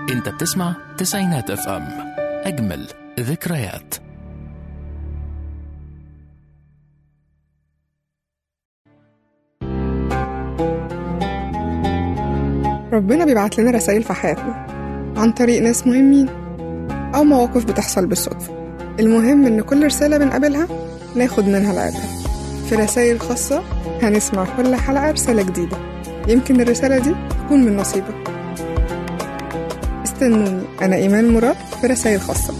انت بتسمع تسعينات اف ام اجمل ذكريات ربنا بيبعت لنا رسائل في حياتنا عن طريق ناس مهمين أو مواقف بتحصل بالصدفة المهم إن كل رسالة بنقابلها ناخد منها العبرة في رسائل خاصة هنسمع كل حلقة رسالة جديدة يمكن الرسالة دي تكون من نصيبك استنوني أنا إيمان مراد في رسائل خاصة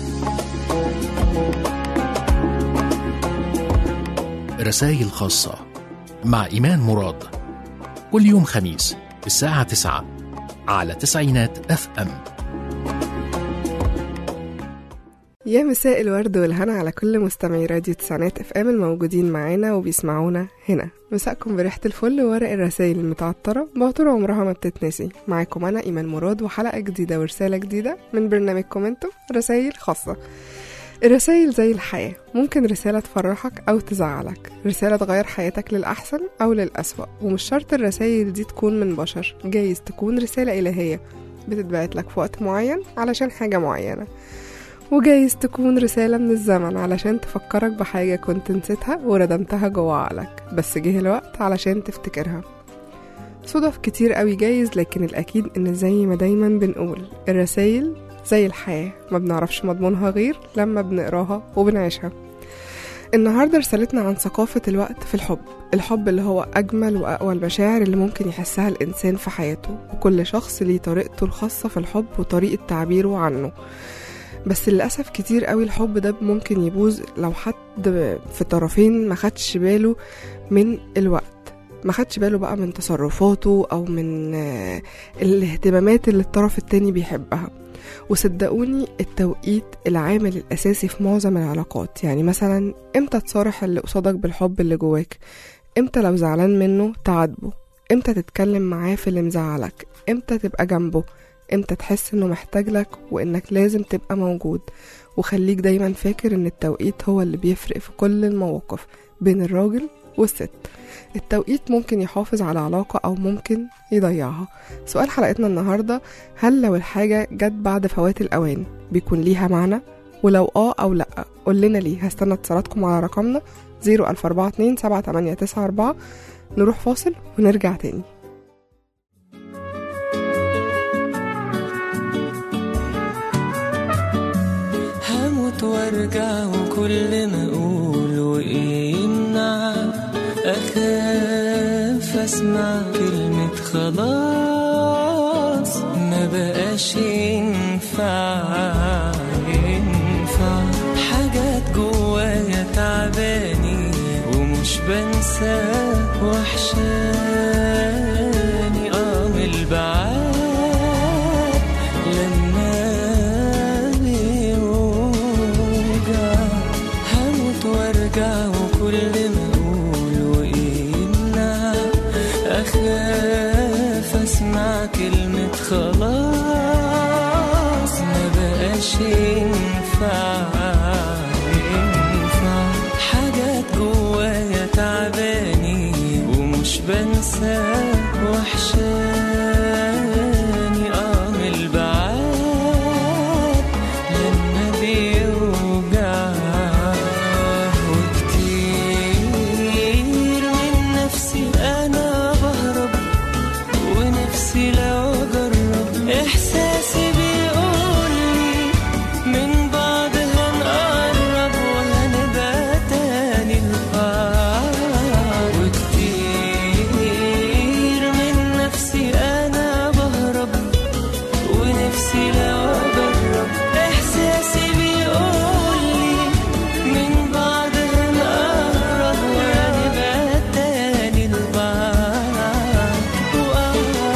رسائل خاصة مع إيمان مراد كل يوم خميس الساعة 9 على تسعينات اف ام يا مساء الورد والهنا على كل مستمعي راديو تسعينات اف ام الموجودين معانا وبيسمعونا هنا مساءكم بريحة الفل وورق الرسائل المتعطرة بعطور عمرها ما بتتنسي معاكم أنا إيمان مراد وحلقة جديدة ورسالة جديدة من برنامجكم انتم رسائل خاصة الرسائل زي الحياة ممكن رسالة تفرحك أو تزعلك رسالة تغير حياتك للأحسن أو للأسوأ ومش شرط الرسائل دي تكون من بشر جايز تكون رسالة إلهية بتتبعت لك في وقت معين علشان حاجة معينة وجايز تكون رسالة من الزمن علشان تفكرك بحاجة كنت نسيتها وردمتها جوا عقلك بس جه الوقت علشان تفتكرها صدف كتير قوي جايز لكن الأكيد إن زي ما دايما بنقول الرسايل زي الحياة ما بنعرفش مضمونها غير لما بنقراها وبنعيشها النهاردة رسالتنا عن ثقافة الوقت في الحب الحب اللي هو أجمل وأقوى المشاعر اللي ممكن يحسها الإنسان في حياته وكل شخص ليه طريقته الخاصة في الحب وطريقة تعبيره عنه بس للأسف كتير قوي الحب ده ممكن يبوظ لو حد في طرفين ما خدش باله من الوقت ما خدش باله بقى من تصرفاته أو من آه، الاهتمامات اللي الطرف التاني بيحبها وصدقوني التوقيت العامل الأساسي في معظم العلاقات يعني مثلا امتى تصارح اللي قصادك بالحب اللي جواك امتى لو زعلان منه تعاتبه امتى تتكلم معاه في اللي مزعلك امتى تبقى جنبه امتى تحس انه محتاج لك وانك لازم تبقى موجود وخليك دايما فاكر ان التوقيت هو اللي بيفرق في كل المواقف بين الراجل والست التوقيت ممكن يحافظ على علاقة أو ممكن يضيعها سؤال حلقتنا النهاردة هل لو الحاجة جت بعد فوات الأوان بيكون ليها معنى ولو اه أو لأ قول لنا ليه هستنى اتصالاتكم على رقمنا 00427 7894 نروح فاصل ونرجع تاني هموت وارجع وكل ما اقول وايه يمنع اخاف اسمع كلمة خلاص ما بقاش ينفع ينفع حاجات جوايا تعباني ومش بنسى وحشاني اه من البعاد لما بيوجع هموت وارجع وكل ما اقول وايه يمنع اخاف اسمع كلمة خلاص ما بقاش ينفع ينفع حاجات جوايا تعباني ومش بنسى وحشاني اه من البعاد لما بيوجع وكتير من نفسي انا بهرب ونفسي لو اجرب احساسي بيقولي من بعد هنقرب وهنبقى تاني لبعض وكتير من نفسي انا بهرب ونفسي لو اجرب احساسي بيقولي من بعد هنقرب وهنبقى تاني لبعض وآه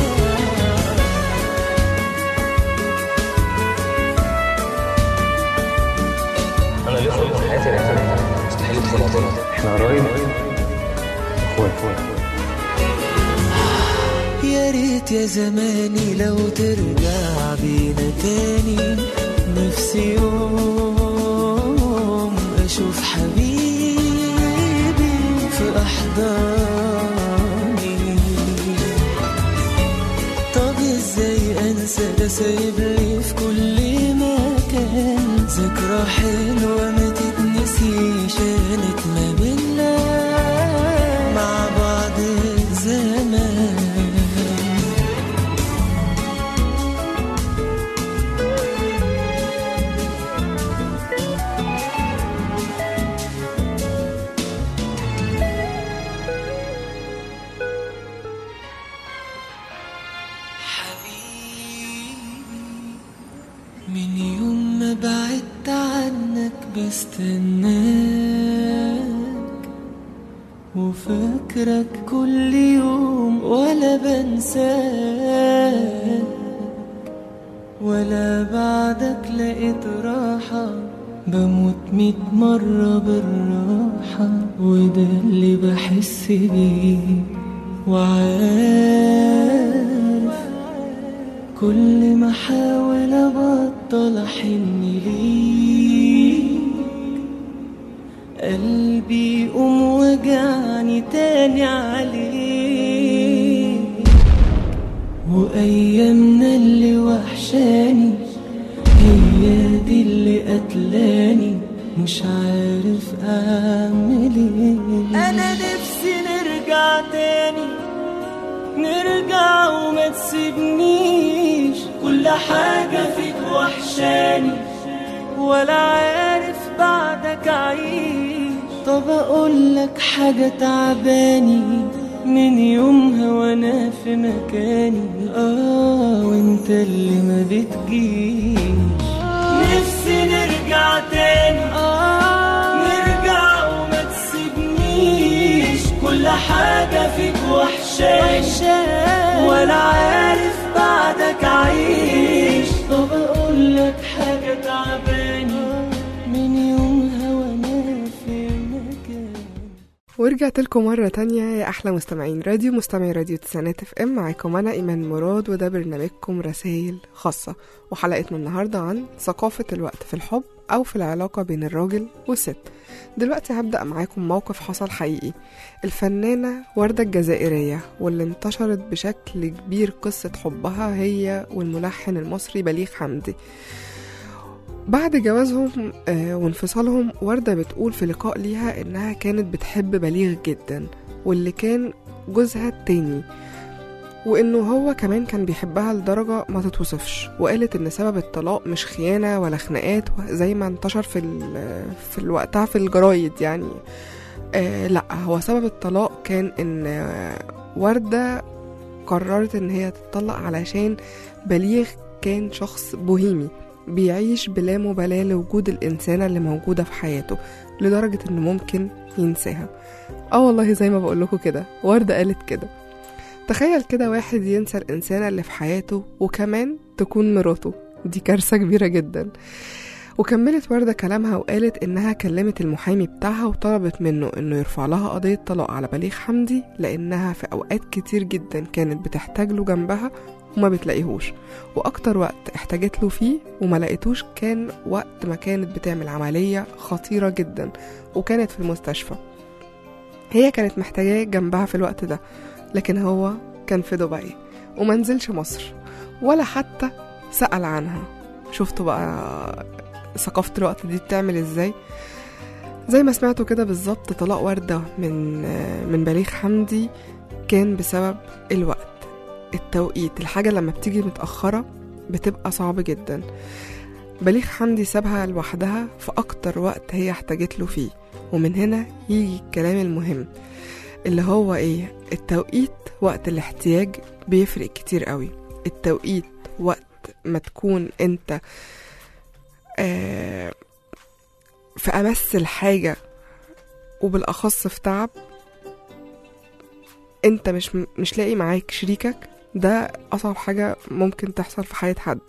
انا ليه خلقت في حياتي رحله مستحيل ادخل اعتراض احنا قرايب اخوات يا ريت يا زماني لو ترجع بينا تاني نفسي يوم اشوف حبيبي في احضاني طب ازاي انسى انسى ده سايب لي في كل مكان ذكرى حلوة ما تتنسيش كانت ما بينا مع بعض زمان حبيبي من يوم ما بعدت عنك بستناك وفاكرك كل يوم ولا بنساك ولا بعدك لقيت راحة بموت ميت مرة بالراحة وده اللي بحس بيه وعارف كل ما احاول ابطل احن ليك قلبي يقوم وجعني تاني عليك وايامنا اللي وحشاني هي دي اللي قتلاني مش عارف اعمل ايه انا نفسي نرجع تاني نرجع وما تسيبنيش كل حاجة فيك وحشاني ولا عارف بعدك عيش طب اقول لك حاجة تعباني من يومها وانا في مكاني اه وانت اللي ما بتجيش نفسي نرجع تاني آه نرجع وما تسيبنيش كل حاجة فيك وحشاني ولا عارف بعدك عيش طب اقول لك حاجة تعباني من يومها وانا في مكاني ورجعت لكم مرة تانية يا أحلى مستمعين راديو مستمعي راديو تسعينات اف ام معاكم أنا إيمان مراد وده برنامجكم رسائل خاصة وحلقتنا النهاردة عن ثقافة الوقت في الحب أو في العلاقة بين الراجل والست دلوقتي هبدأ معاكم موقف حصل حقيقي الفنانة وردة الجزائرية واللي انتشرت بشكل كبير قصة حبها هي والملحن المصري بليغ حمدي بعد جوازهم آه، وانفصالهم وردة بتقول في لقاء ليها إنها كانت بتحب بليغ جدا واللي كان جوزها التاني وإنه هو كمان كان بيحبها لدرجة ما تتوصفش وقالت إن سبب الطلاق مش خيانة ولا خناقات زي ما انتشر في ال- في وقتها في الجرايد يعني آه لا هو سبب الطلاق كان إن آه، وردة قررت إن هي تتطلق علشان بليغ كان شخص بوهيمي بيعيش بلا مبالاة لوجود الإنسانة اللي موجودة في حياته لدرجة إنه ممكن ينساها اه والله زي ما بقولكوا كده وردة قالت كده تخيل كده واحد ينسى الإنسانة اللي في حياته وكمان تكون مراته دي كارثة كبيرة جدا وكملت وردة كلامها وقالت إنها كلمت المحامي بتاعها وطلبت منه إنه يرفع لها قضية طلاق على بليغ حمدي لأنها في أوقات كتير جدا كانت بتحتاج له جنبها وما بتلاقيهوش واكتر وقت احتاجت له فيه وما لقيتوش كان وقت ما كانت بتعمل عملية خطيرة جدا وكانت في المستشفى هي كانت محتاجاه جنبها في الوقت ده لكن هو كان في دبي وما نزلش مصر ولا حتى سأل عنها شفتوا بقى ثقافة الوقت دي بتعمل ازاي زي ما سمعتوا كده بالظبط طلاق وردة من من بليغ حمدي كان بسبب الوقت التوقيت الحاجة لما بتيجي متأخرة بتبقى صعب جدا بليغ حمدي سابها لوحدها في أكتر وقت هي احتاجت له فيه ومن هنا يجي الكلام المهم اللي هو ايه التوقيت وقت الاحتياج بيفرق كتير قوي التوقيت وقت ما تكون انت آه في أمس الحاجة وبالأخص في تعب انت مش مش لاقي معاك شريكك ده أصعب حاجة ممكن تحصل في حياة حد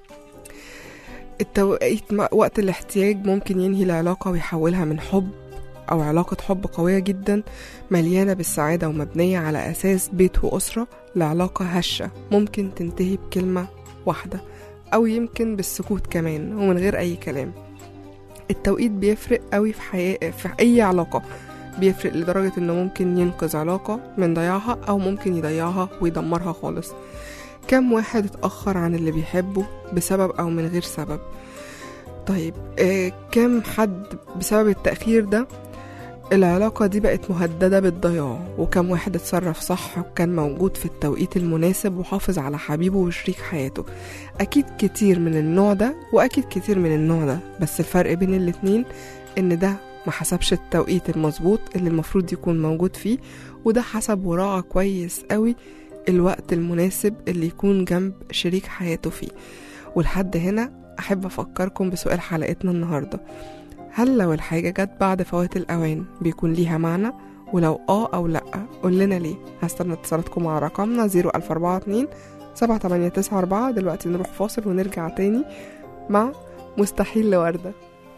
التوقيت م- وقت الاحتياج ممكن ينهي العلاقة ويحولها من حب أو علاقة حب قوية جدا مليانة بالسعادة ومبنية على أساس بيت وأسرة لعلاقة هشة ممكن تنتهي بكلمة واحدة أو يمكن بالسكوت كمان ومن غير أي كلام التوقيت بيفرق قوي في حياة في أي علاقة بيفرق لدرجة إنه ممكن ينقذ علاقة من ضياعها أو ممكن يضيعها ويدمرها خالص كم واحد اتأخر عن اللي بيحبه بسبب أو من غير سبب طيب آه كم حد بسبب التأخير ده العلاقة دي بقت مهددة بالضياع وكم واحد اتصرف صح وكان موجود في التوقيت المناسب وحافظ على حبيبه وشريك حياته أكيد كتير من النوع ده وأكيد كتير من النوع ده بس الفرق بين الاتنين إن ده ما حسبش التوقيت المظبوط اللي المفروض يكون موجود فيه وده حسب وراعى كويس قوي الوقت المناسب اللي يكون جنب شريك حياته فيه ولحد هنا أحب أفكركم بسؤال حلقتنا النهاردة هل لو الحاجة جت بعد فوات الأوان بيكون ليها معنى ولو اه أو لأ قول لنا ليه هستنى اتصالاتكم على رقمنا 0442 7894 دلوقتي نروح فاصل ونرجع تاني مع مستحيل لوردة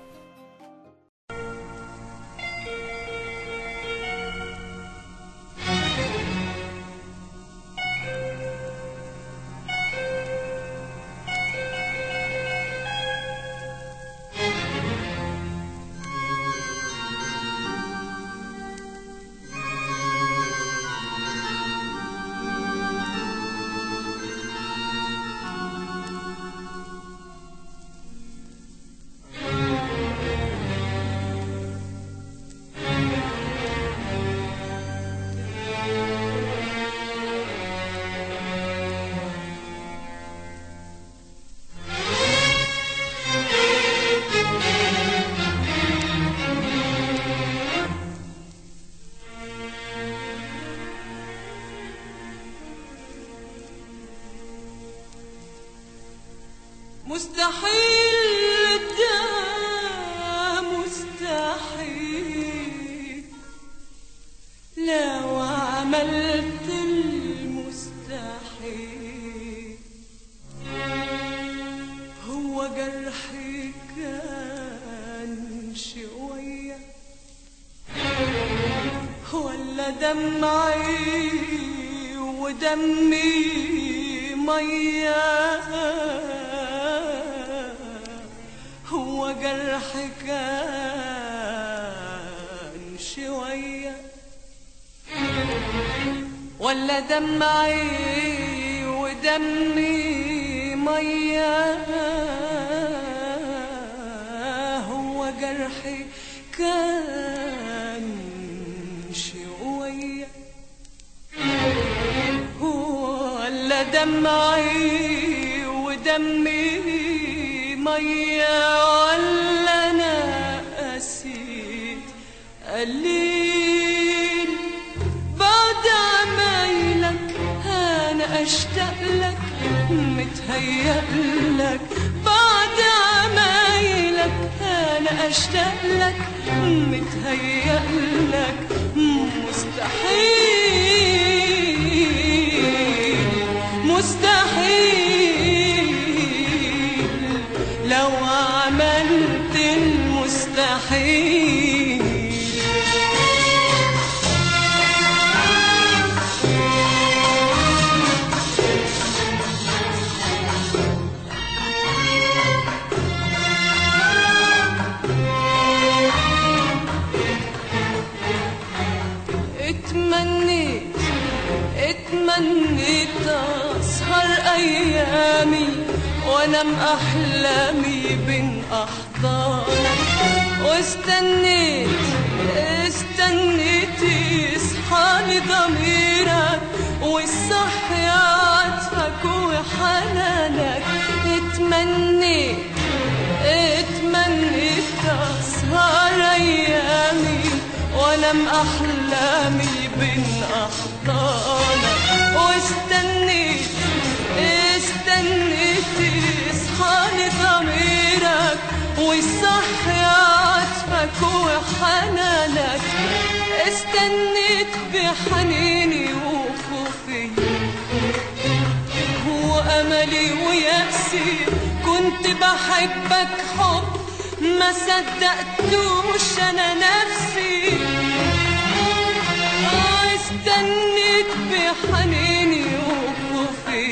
مستحيل ده مستحيل لو عملت المستحيل هو جرحي كان شوية ولا دمعي ودمي ميه هو جرح كان شوية ولا دمعي ودمي مية هو جرحي كان شوية ولا دمعي ودمي مية ولا أنا قسيت قليل بعد عمايلك أنا أشتاق لك متهيأ لك بعد عمايلك أنا أشتاق لك متهيأ لك مستحيل مستحيل لو عملت المستحيل اتمنيت اتمنيت اسهر ايامي وانام احلامي بين احضانك واستنيت استنيت يصحى ضميرك والصحي عطفك وحنانك اتمنيت اتمنيت اسهر ايامي وانام احلامي بين احضانك واستنيت استنيت يصحى ضميرك ويصحي عطفك وحنانك استنيت بحنيني وخوفي واملي ويأسي كنت بحبك حب ما صدقتوش انا نفسي استنيت بحنيني وخوفي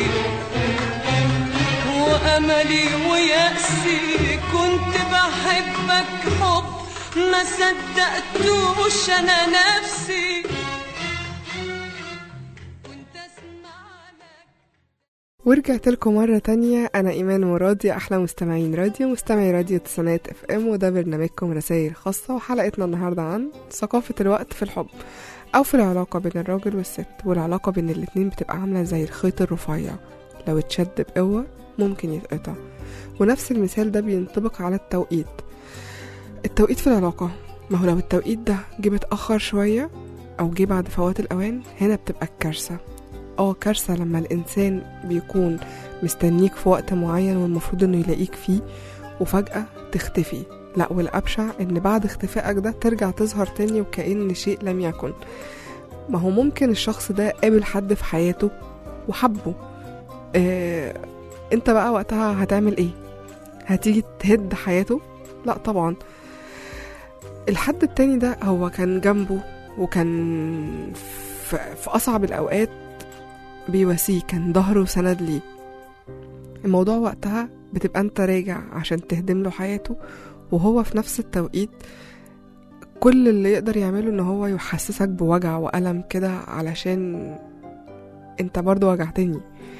واملي ويأسي كنت بحبك حب ما صدقتوش انا نفسي وانت اسمعلك ورجعت لكم مرة تانية أنا إيمان مرادي أحلى مستمعين راديو مستمعي راديو تسعينات اف ام وده برنامجكم رسائل خاصة وحلقتنا النهاردة عن ثقافة الوقت في الحب أو في العلاقة بين الراجل والست والعلاقة بين الاتنين بتبقى عاملة زي الخيط الرفيع لو اتشد بقوة ممكن يتقطع ونفس المثال ده بينطبق على التوقيت التوقيت في العلاقة ما هو لو التوقيت ده جه متأخر شوية أو جه بعد فوات الأوان هنا بتبقى الكارثة اه كارثة لما الإنسان بيكون مستنيك في وقت معين والمفروض إنه يلاقيك فيه وفجأة تختفي لا والأبشع إن بعد اختفائك ده ترجع تظهر تاني وكأن شيء لم يكن ما هو ممكن الشخص ده قابل حد في حياته وحبه اه انت بقى وقتها هتعمل ايه هتيجي تهد حياته لا طبعا الحد التاني ده هو كان جنبه وكان في, في أصعب الأوقات بيواسيه كان ظهره وسند ليه الموضوع وقتها بتبقى انت راجع عشان تهدم له حياته وهو في نفس التوقيت كل اللي يقدر يعمله ان هو يحسسك بوجع وألم كده علشان انت برضو وجعتني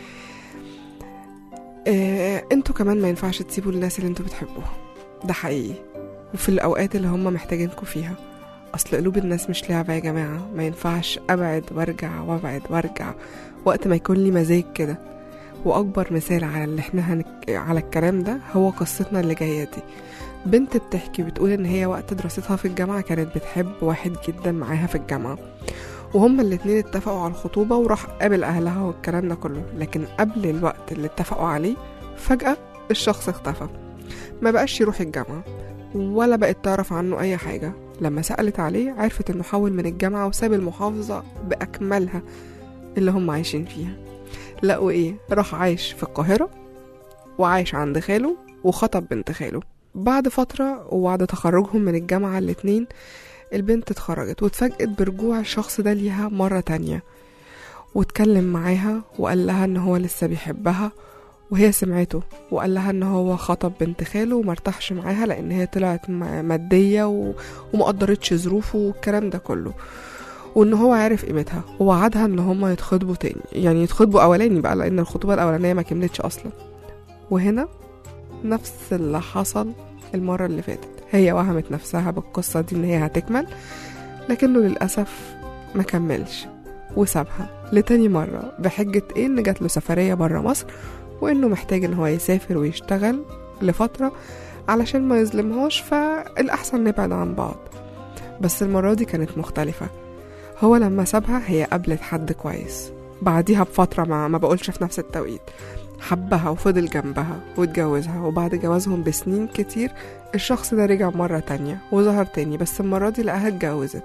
اه انتوا كمان ما ينفعش تسيبوا الناس اللي انتوا بتحبوها ده حقيقي وفي الأوقات اللي هم محتاجينكوا فيها أصل قلوب الناس مش لعبة يا جماعة ما ينفعش أبعد وارجع وابعد وارجع وقت ما يكون لي مزاج كده وأكبر مثال على اللي احنا هنك... على الكلام ده هو قصتنا اللي جاية دي بنت بتحكي بتقول إن هي وقت دراستها في الجامعة كانت بتحب واحد جدا معاها في الجامعة وهما الاتنين اتفقوا على الخطوبة وراح قابل أهلها والكلام ده كله لكن قبل الوقت اللي اتفقوا عليه فجأة الشخص اختفى ما بقاش يروح الجامعة ولا بقت تعرف عنه أي حاجة لما سألت عليه عرفت إنه حول من الجامعة وساب المحافظة بأكملها اللي هم عايشين فيها لقوا إيه راح عايش في القاهرة وعايش عند خاله وخطب بنت خاله بعد فترة وبعد تخرجهم من الجامعة الاتنين البنت اتخرجت واتفاجئت برجوع الشخص ده ليها مرة تانية واتكلم معاها وقال لها ان هو لسه بيحبها وهي سمعته وقال لها ان هو خطب بنت خاله ومرتاحش معاها لان هي طلعت مادية و... ومقدرتش ظروفه والكلام ده كله وان هو عارف قيمتها ووعدها ان هما يتخطبوا تاني يعني يتخطبوا اولاني بقى لان الخطوبة الاولانية ما كملتش اصلا وهنا نفس اللي حصل المرة اللي فاتت هي وهمت نفسها بالقصة دي ان هي هتكمل لكنه للأسف ما كملش وسابها لتاني مرة بحجة ايه ان جات له سفرية برا مصر وانه محتاج ان هو يسافر ويشتغل لفترة علشان ما يظلمهاش فالأحسن نبعد عن بعض بس المرة دي كانت مختلفة هو لما سابها هي قابلت حد كويس بعديها بفترة ما, ما بقولش في نفس التوقيت حبها وفضل جنبها واتجوزها وبعد جوازهم بسنين كتير الشخص ده رجع مرة تانية وظهر تاني بس المرة دي لقاها اتجوزت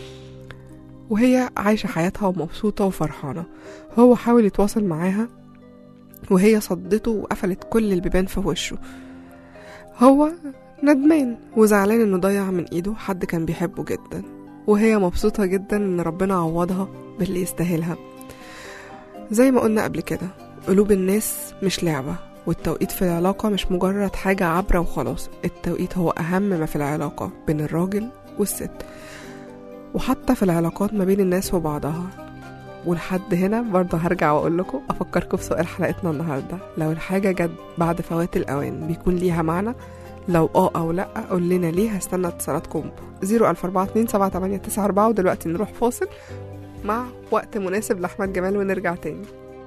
وهي عايشة حياتها ومبسوطة وفرحانة هو حاول يتواصل معاها وهي صدته وقفلت كل البيبان في وشه هو ندمان وزعلان انه ضيع من ايده حد كان بيحبه جدا وهي مبسوطة جدا ان ربنا عوضها باللي يستاهلها زي ما قلنا قبل كده قلوب الناس مش لعبة والتوقيت في العلاقة مش مجرد حاجة عبرة وخلاص التوقيت هو أهم ما في العلاقة بين الراجل والست وحتى في العلاقات ما بين الناس وبعضها ولحد هنا برضه هرجع واقول لكم افكركم بسؤال حلقتنا النهارده لو الحاجه جت بعد فوات الاوان بيكون ليها معنى لو اه او لا قول لنا ليه هستنى اتصالاتكم 004278994 ودلوقتي نروح فاصل مع وقت مناسب لاحمد جمال ونرجع تاني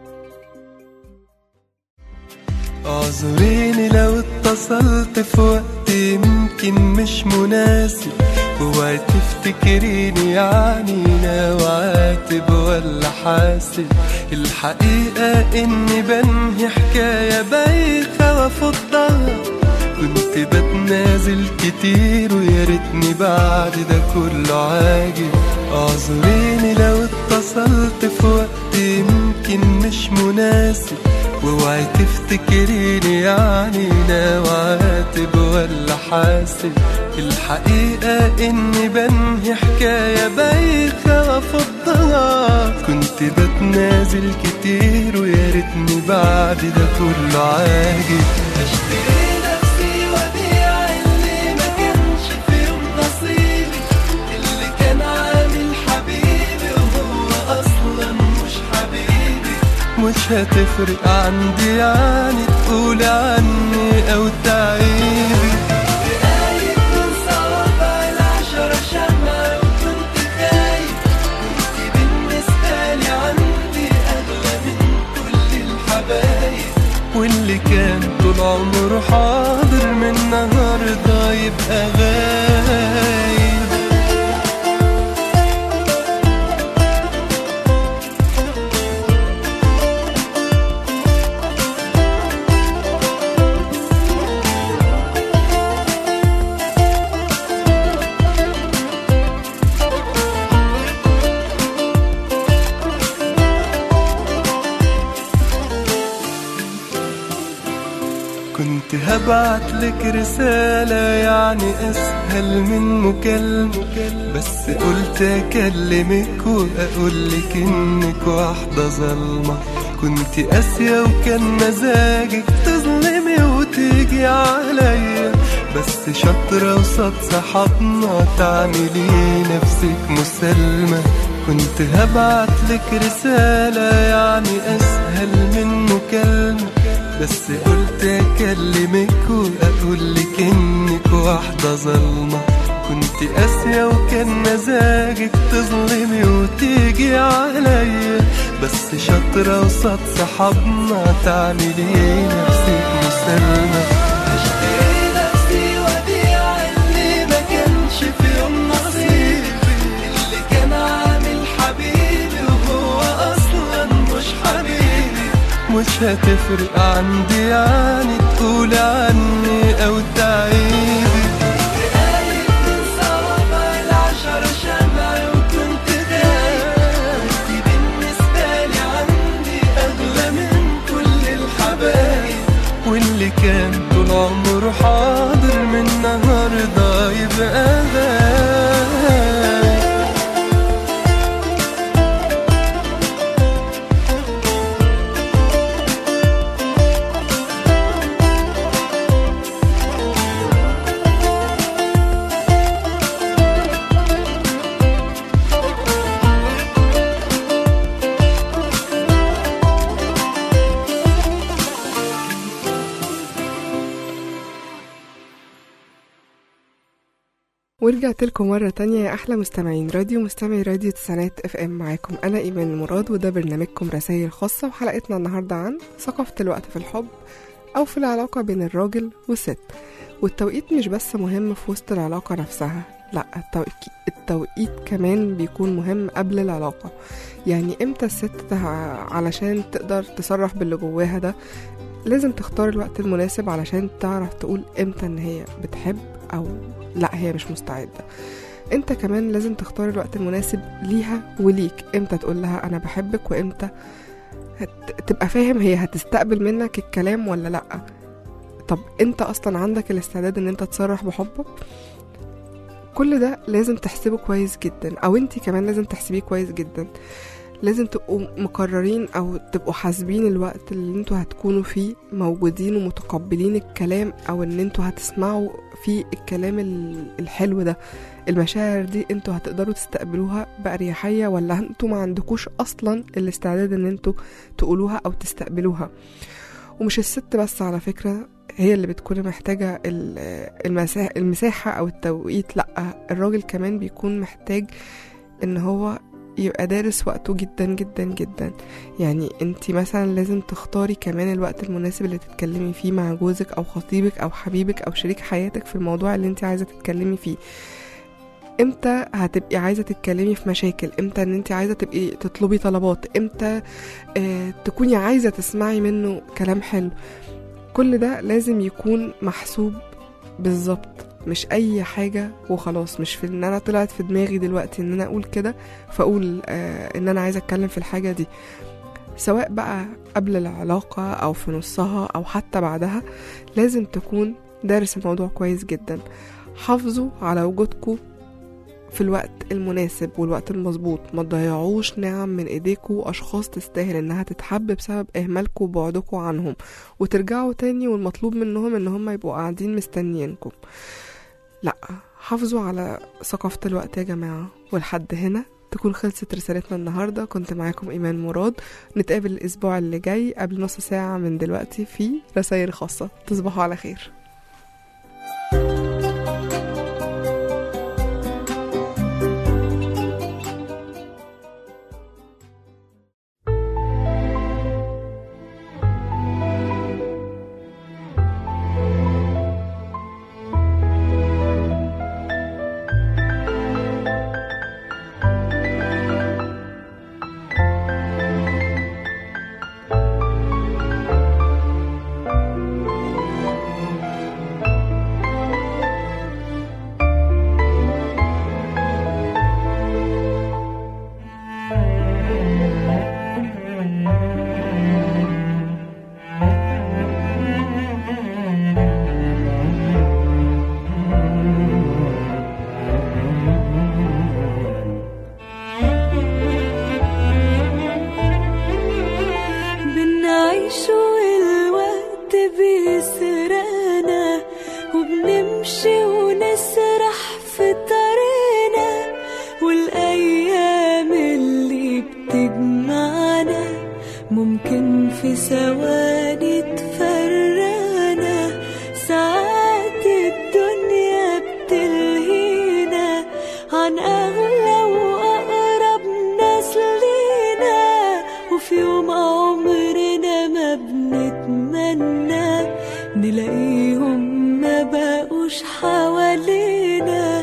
اعذريني لو اتصلت في وقت يمكن مش مناسب اوعي تفتكريني يعني ناوي عاتب ولا حاسب الحقيقة اني بنهي حكاية بايخة وافضها كنت بتنازل كتير ويا ريتني بعد ده كله عاجب اعذريني لو اتصلت في وقت يمكن مش مناسب واوعي تفتكريني يعني ناوي عاتب ولا حاسب الحقيقة اني بنهي حكاية بايخة وافضها كنت بتنازل كتير ويا ريتني بعد ده كله عاجب اشتري نفسي وابيع اللي ما كانش في يوم نصيبي اللي كان عامل حبيبي وهو اصلا مش حبيبي مش هتفرق عندي يعني تقولي عني او تعيبي دقايق من صوابع العشرة شمعة وكنت خايف كنت بالنسبة لي عندي أغلى من كل الحبايب واللي كان طول عمره حاضر من النهارده يبقى غايب كنت هبعت لك رسالة يعني أسهل من مكالمة بس قلت أكلمك وأقول لك إنك واحدة ظلمة كنت قاسية وكان مزاجك تظلمي وتيجي عليا بس شاطرة وصاد صحابنا تعملي نفسك مسالمة كنت هبعت لك رسالة يعني أسهل من مكالمة بس قلت اكلمك واقول لك انك واحده ظلمه كنت قاسيه وكان مزاجك تظلمي وتيجي عليا بس شاطره وصاد صحابنا تعملي نفسك مسالمه اشتري نفسي وديع اللي ما كانش في يوم نصيبي اللي كان عامل حبيبي وهو أصلا مش حبيبي مش هتفرق عندي يعني تقولي عني او تعيبي دقايق من صوابع العشرة شمعة وكنت خايف كنت بالنسبة لي عندي أغلى من كل الحبايب واللي كان طول عمره حاضر من النهارده يبقى غايب ورجعت لكم مرة تانية يا أحلى مستمعين راديو مستمعي راديو تسعينات اف ام معاكم أنا إيمان مراد وده برنامجكم رسائل خاصة وحلقتنا النهاردة عن ثقافة الوقت في الحب أو في العلاقة بين الراجل والست والتوقيت مش بس مهم في وسط العلاقة نفسها لا التوقيت, التوقيت كمان بيكون مهم قبل العلاقة يعني امتى الست ته- علشان تقدر تصرح باللي جواها ده لازم تختار الوقت المناسب علشان تعرف تقول امتى ان هي بتحب او لا هي مش مستعدة انت كمان لازم تختار الوقت المناسب ليها وليك امتى تقول لها انا بحبك وامتى هت... تبقى فاهم هي هتستقبل منك الكلام ولا لا طب انت اصلا عندك الاستعداد ان انت تصرح بحبك كل ده لازم تحسبه كويس جدا او انت كمان لازم تحسبيه كويس جدا لازم تبقوا مقررين او تبقوا حاسبين الوقت اللي انتوا هتكونوا فيه موجودين ومتقبلين الكلام او ان انتوا هتسمعوا فيه الكلام ال- الحلو ده المشاعر دي انتوا هتقدروا تستقبلوها بأريحية ولا انتوا ما عندكوش اصلا الاستعداد ان انتوا تقولوها او تستقبلوها ومش الست بس على فكرة هي اللي بتكون محتاجة ال- المساحة, المساحة أو التوقيت لأ الراجل كمان بيكون محتاج إن هو يبقى دارس وقته جدا جدا جدا يعني انت مثلا لازم تختاري كمان الوقت المناسب اللي تتكلمي فيه مع جوزك او خطيبك او حبيبك او شريك حياتك في الموضوع اللي انت عايزه تتكلمي فيه امتى هتبقي عايزه تتكلمي في مشاكل امتى ان انت عايزه تبقي تطلبي طلبات امتى اه تكوني عايزه تسمعي منه كلام حلو كل ده لازم يكون محسوب بالظبط مش اي حاجه وخلاص مش في ان انا طلعت في دماغي دلوقتي ان انا اقول كده فاقول آه ان انا عايزه اتكلم في الحاجه دي سواء بقى قبل العلاقه او في نصها او حتى بعدها لازم تكون دارس الموضوع كويس جدا حافظوا على وجودكم في الوقت المناسب والوقت المظبوط ما تضيعوش نعم من ايديكوا واشخاص تستاهل انها تتحب بسبب اهمالكوا وبعدكوا عنهم وترجعوا تاني والمطلوب منهم ان هم يبقوا قاعدين مستنيينكم لا حافظوا على ثقافة الوقت يا جماعة ولحد هنا تكون خلصت رسالتنا النهاردة كنت معاكم إيمان مراد نتقابل الأسبوع اللي جاي قبل نص ساعة من دلوقتي في رسائل خاصة تصبحوا على خير بنعيش والوقت بيسرقنا وبنمشي ونسرح في طريقنا والأيام اللي بتجمعنا ممكن في ثواني تفرقنا ساعات الدنيا بتلهينا عن أغلى وأقرب ناس لينا وفي يوم عمرنا ما بنتمنى نلاقيهم ما بقوش حوالينا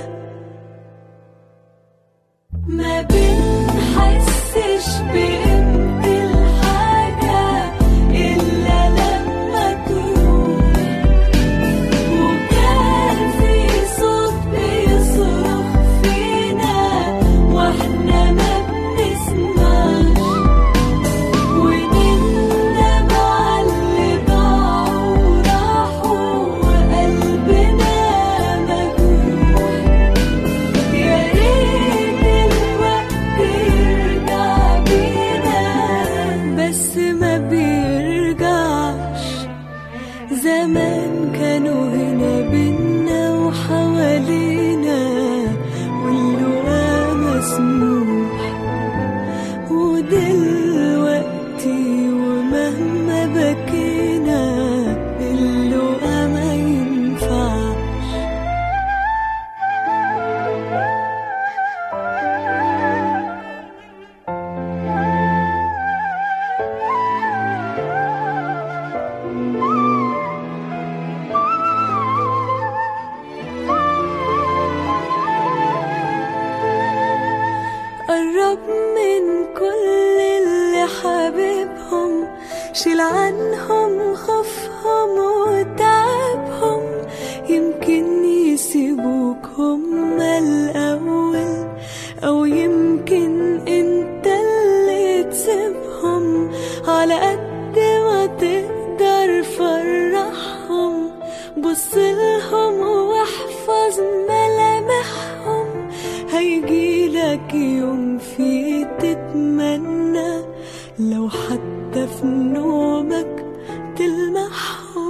ما بنحسش بقيمة الحاجة إلا لما تروح وكان في صوت بيصرخ فينا واحنا ما بنسمعش ونندم على اللي ضاعوا وراحوا وقلبنا مجروح يا ريت الوقت يرجع بينا بس ما بيرجعش زمان كانوا هنا بينا وحوالينا واللقا مسموح ودلوقتي ومهما بكينا اللقا ما ينفعش قرب من كل اللي حبيبهم شيل عنهم خوفهم وتعبهم يمكن يسيبوك هما الأول أو يمكن انت اللي تسيبهم على قد ما تقدر فرحهم بصلهم واحفظ ملامحهم هيجيلك يوم فيه تتمنى لو حتى في نومك تلمحهم